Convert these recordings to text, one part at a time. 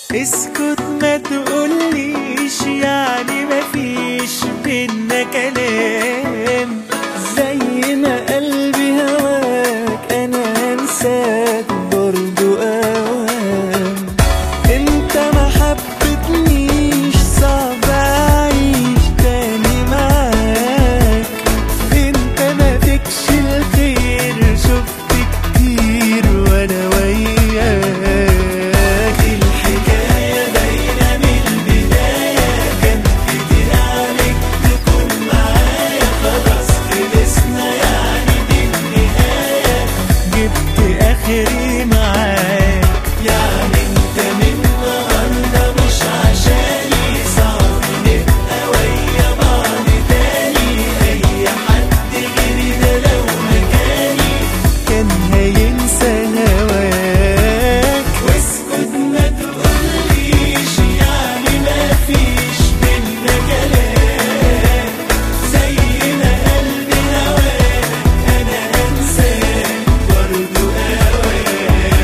اسكت ما تقوليش يعني مفيش بينا كلام زي ما قلبي هواك انا انساك برضو اوام انت ما حبتنيش صعب اعيش تاني معاك انت ما فيكش الخير شفت كتير وانا وياك الحكاية باينة من البداية كان كتير عليك تكون معايا خلاص خلصنا يعني دي النهاية جبت اخري معاك يعني انت من النهاردة مش عشاني صعب نبقى ويا بعض تاني اي حد غيري ده لو مكاني كان هينسى هواك واسكت ما تقوليش يعني ما فيش بينا كلام زي ما قلبي هواك انا انساك برضو اوام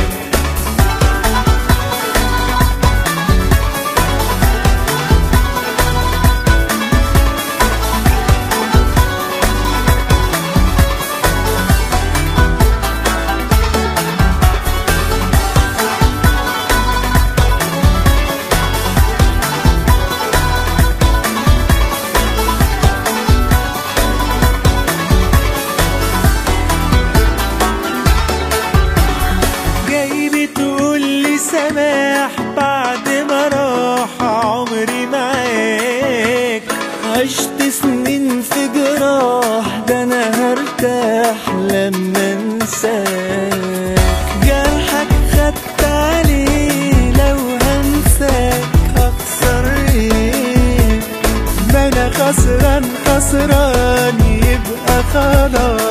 جاي بتقول لي سماح بعد ما راح عمري معاك عشت سنين في جراح ده انا هرتاح لما انساك جرحك خدت عليه لو هنساك هخسر ايه ما انا خسران خسران يبقى خلاص